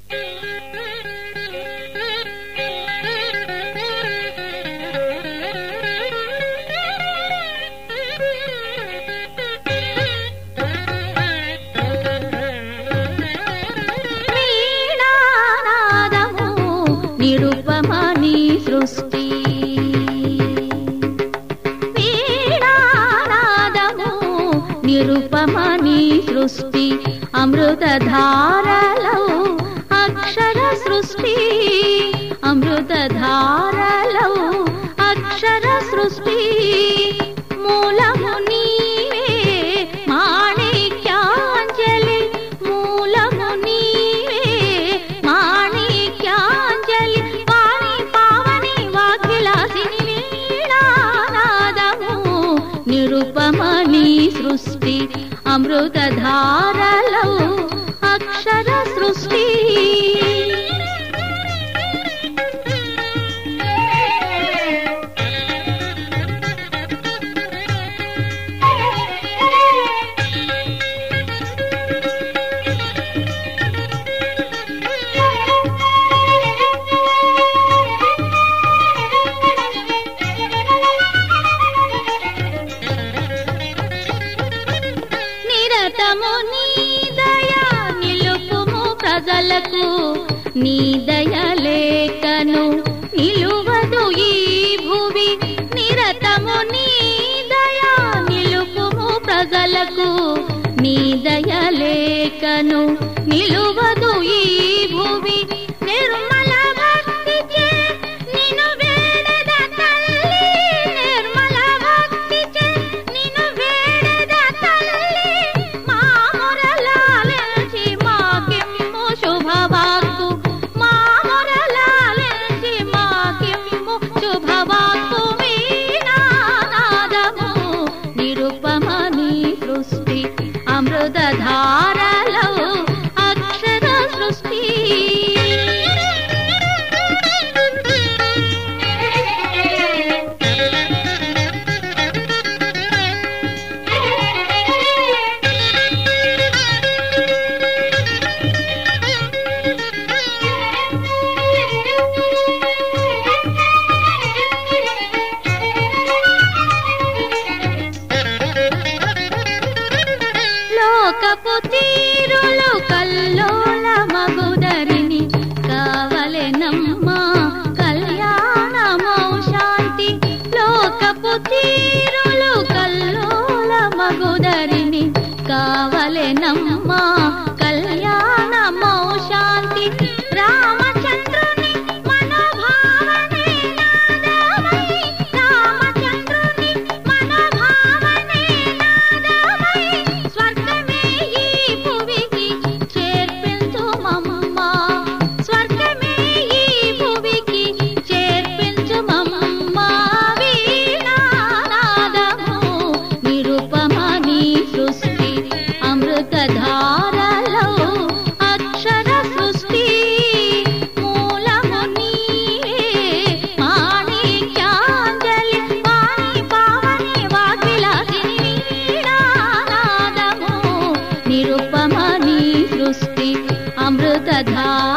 వీణానాదము నిరుపమని సృష్టి వీణానాదము నిరుపమని సృష్టి అమృతధారలో అక్షర సృష్టి అమృతధారలో అక్షర సృష్టి మూలము నీవే మాణిక్యాంజలి మూలము నీవే మాణిక్యాంజలి వాణి పావని వాగ్విలాసిని వీణానాదము నిరుపమని సృష్టి అమృతధారలో అక్షర సృష్టి నిరతము నీ దయ నిలుపుము ప్రజలకు నీ దయ లేకను నిలువదు ఈ భువి నిరతము నీ దయ నిలుపుము ప్రజలకు నీ దయ లేకను నిలువదు ఈ భువి నిర్మల భక్తిచే నిన్ను వేడద తల్లి నిర్మల భక్తిచే నిన్ను వేడద తల్లి మా మొరలాలించి మాకిమ్ము శుభవాక్కు మా మొరలాలించి మాకిమ్ము శుభవాక్కు వీణానాదము నిరుపమని సృష్టి అమృతధారలో అక్షర సృష్టి లోకపు తీరులు కల్లోల మగుదరిని కావలెనమ్మా కళ్యాణమౌ శాంతి లోకపు తీరులు కల్లోల మగుదరిని కావలెనమ్మా కళ్యాణమౌ శాంతి రామచంద్రుని మనోభావనే నాదమై రామచంద్రుని మనోభావనే నాదమై స్వర్గమే ఈ భువికి చేర్పించుమమ్మా స్వర్గమే ఈ భువికి చేర్పించుమమ్మా వీణానాదము నిరుపమని సృష్టి అమృతధారలో అక్షర సృష్టి మూలము నీవే మాణిక్యాంజలి వాణి పావని వాగ్విలాసిని వీణానాదము నిరుపమని సృష్టి అమృతధార